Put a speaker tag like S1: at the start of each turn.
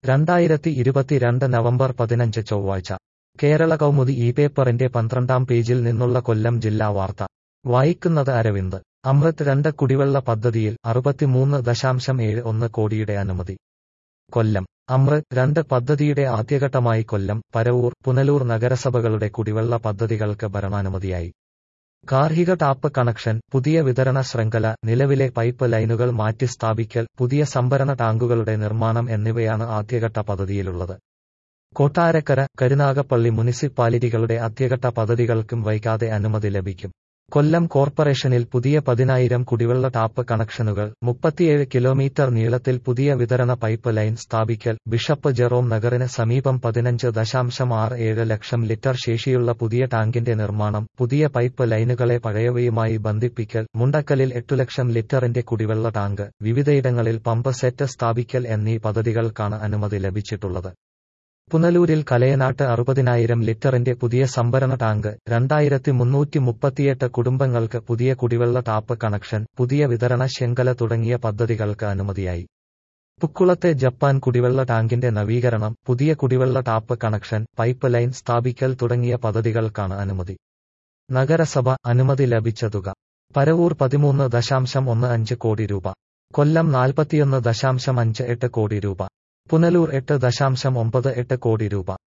S1: രണ്ടായിരത്തി ഇരുപത്തിരണ്ട് നവംബർ പതിനഞ്ച് ചൊവ്വാഴ്ച കേരള കൗമുദി ഈ പേപ്പറിന്റെ പന്ത്രണ്ടാം പേജിൽ നിന്നുള്ള കൊല്ലം ജില്ലാ വാർത്ത വായിക്കുന്നത് അരവിന്ദ് അമൃത് രണ്ട് കുടിവെള്ള പദ്ധതിയിൽ അറുപത്തിമൂന്ന് ദശാംശം ഏഴ് ഒന്ന് കോടിയുടെ അനുമതി കൊല്ലം അമൃത് രണ്ട് പദ്ധതിയുടെ ആദ്യഘട്ടമായി കൊല്ലം പരവൂർ പുനലൂർ നഗരസഭകളുടെ കുടിവെള്ള പദ്ധതികൾക്ക് ഭരണാനുമതിയായി ഗാർഹിക ടാപ്പ് കണക്ഷൻ പുതിയ വിതരണ ശൃംഖല നിലവിലെ പൈപ്പ് ലൈനുകൾ മാറ്റി സ്ഥാപിക്കൽ പുതിയ സംഭരണ ടാങ്കുകളുടെ നിർമ്മാണം എന്നിവയാണ് ആദ്യഘട്ട പദ്ധതിയിലുള്ളത് കൊട്ടാരക്കര കരുനാഗപ്പള്ളി മുനിസിപ്പാലിറ്റികളുടെ ആദ്യഘട്ട പദ്ധതികൾക്കും വൈകാതെ അനുമതി ലഭിക്കും കൊല്ലം കോർപ്പറേഷനിൽ പുതിയ പതിനായിരം കുടിവെള്ള ടാപ്പ് കണക്ഷനുകൾ മുപ്പത്തിയേഴ് കിലോമീറ്റർ നീളത്തിൽ പുതിയ വിതരണ പൈപ്പ് ലൈൻ സ്ഥാപിക്കൽ ബിഷപ്പ് ജെറോം നഗറിന് സമീപം പതിനഞ്ച് ദശാംശം ആറ് ഏഴ് ലക്ഷം ലിറ്റർ ശേഷിയുള്ള പുതിയ ടാങ്കിന്റെ നിർമ്മാണം പുതിയ പൈപ്പ് ലൈനുകളെ പഴയവയുമായി ബന്ധിപ്പിക്കൽ മുണ്ടക്കലിൽ എട്ടു ലക്ഷം ലിറ്ററിന്റെ കുടിവെള്ള ടാങ്ക് വിവിധയിടങ്ങളിൽ പമ്പ് സെറ്റ് സ്ഥാപിക്കൽ എന്നീ പദ്ധതികൾക്കാണ് അനുമതി ലഭിച്ചിട്ടുള്ളത് പുനലൂരിൽ കലയനാട്ട് അറുപതിനായിരം ലിറ്ററിന്റെ പുതിയ സംഭരണ ടാങ്ക് രണ്ടായിരത്തി മുന്നൂറ്റി മുപ്പത്തിയെട്ട് കുടുംബങ്ങൾക്ക് പുതിയ കുടിവെള്ള ടാപ്പ് കണക്ഷൻ പുതിയ വിതരണ ശൃംഖല തുടങ്ങിയ പദ്ധതികൾക്ക് അനുമതിയായി പുക്കുളത്തെ ജപ്പാൻ കുടിവെള്ള ടാങ്കിന്റെ നവീകരണം പുതിയ കുടിവെള്ള ടാപ്പ് കണക്ഷൻ പൈപ്പ് ലൈൻ സ്ഥാപിക്കൽ തുടങ്ങിയ പദ്ധതികൾക്കാണ് അനുമതി നഗരസഭ അനുമതി ലഭിച്ച തുക പരവൂർ പതിമൂന്ന് ദശാംശം ഒന്ന് അഞ്ച് കോടി രൂപ കൊല്ലം നാൽപ്പത്തിയൊന്ന് ദശാംശം അഞ്ച് എട്ട് കോടി രൂപ പുനലൂർ എട്ട് ദശാംശം ഒമ്പത് എട്ട് കോടി രൂപ